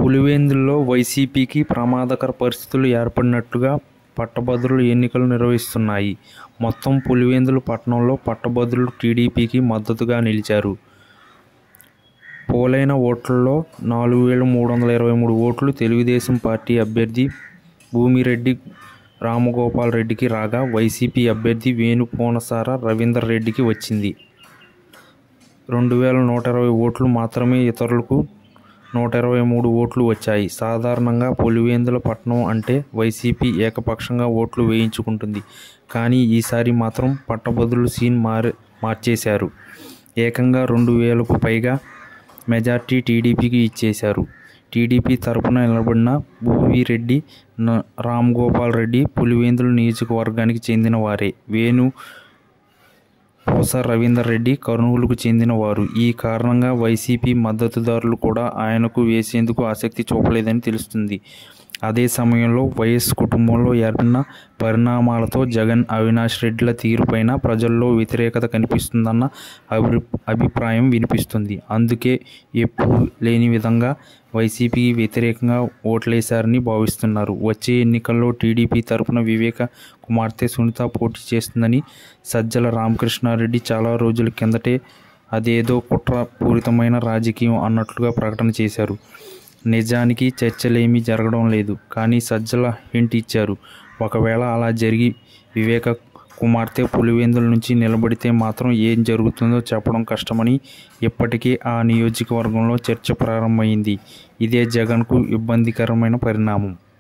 పులివెందుల్లో వైసీపీకి ప్రమాదకర పరిస్థితులు ఏర్పడినట్లుగా పట్టభద్రులు ఎన్నికలు నిర్వహిస్తున్నాయి మొత్తం పులివెందుల పట్టణంలో పట్టభద్రులు టీడీపీకి మద్దతుగా నిలిచారు పోలైన ఓట్లలో నాలుగు వేల మూడు వందల ఇరవై మూడు ఓట్లు తెలుగుదేశం పార్టీ అభ్యర్థి భూమిరెడ్డి రామగోపాల్ రెడ్డికి రాగా వైసీపీ అభ్యర్థి వేణు పోనసార రవీందర్ రెడ్డికి వచ్చింది రెండు వేల నూట ఇరవై ఓట్లు మాత్రమే ఇతరులకు నూట ఇరవై మూడు ఓట్లు వచ్చాయి సాధారణంగా పులివెందుల పట్టణం అంటే వైసీపీ ఏకపక్షంగా ఓట్లు వేయించుకుంటుంది కానీ ఈసారి మాత్రం పట్టభద్రులు సీన్ మార్ మార్చేశారు ఏకంగా రెండు వేలకు పైగా మెజార్టీ టీడీపీకి ఇచ్చేశారు టీడీపీ తరపున నిలబడిన భూవిరెడ్డి న- రామ్ గోపాల్ రెడ్డి పులివెందుల నియోజకవర్గానికి చెందిన వారే వేణు పోస రవీందర్ రెడ్డి కర్నూలుకు చెందిన వారు ఈ కారణంగా వైసీపీ మద్దతుదారులు కూడా ఆయనకు వేసేందుకు ఆసక్తి చూపలేదని తెలుస్తుంది అదే సమయంలో వైఎస్ కుటుంబంలో ఏర్పడిన పరిణామాలతో జగన్ అవినాష్ రెడ్డిల తీరుపైన ప్రజల్లో వ్యతిరేకత కనిపిస్తుందన్న అభి అభిప్రాయం వినిపిస్తుంది అందుకే ఎప్పుడు లేని విధంగా వైసీపీకి వ్యతిరేకంగా ఓట్లేశారని భావిస్తున్నారు వచ్చే ఎన్నికల్లో టీడీపీ తరపున వివేక కుమార్తె సునీత పోటీ చేస్తుందని సజ్జల రామకృష్ణారెడ్డి చాలా రోజుల కిందటే అదేదో కుట్రపూరితమైన రాజకీయం అన్నట్లుగా ప్రకటన చేశారు నిజానికి చర్చలేమీ జరగడం లేదు కానీ సజ్జల హింట్ ఇచ్చారు ఒకవేళ అలా జరిగి వివేక కుమార్తె పులివెందుల నుంచి నిలబడితే మాత్రం ఏం జరుగుతుందో చెప్పడం కష్టమని ఇప్పటికే ఆ నియోజకవర్గంలో చర్చ ప్రారంభమైంది ఇదే జగన్కు ఇబ్బందికరమైన పరిణామం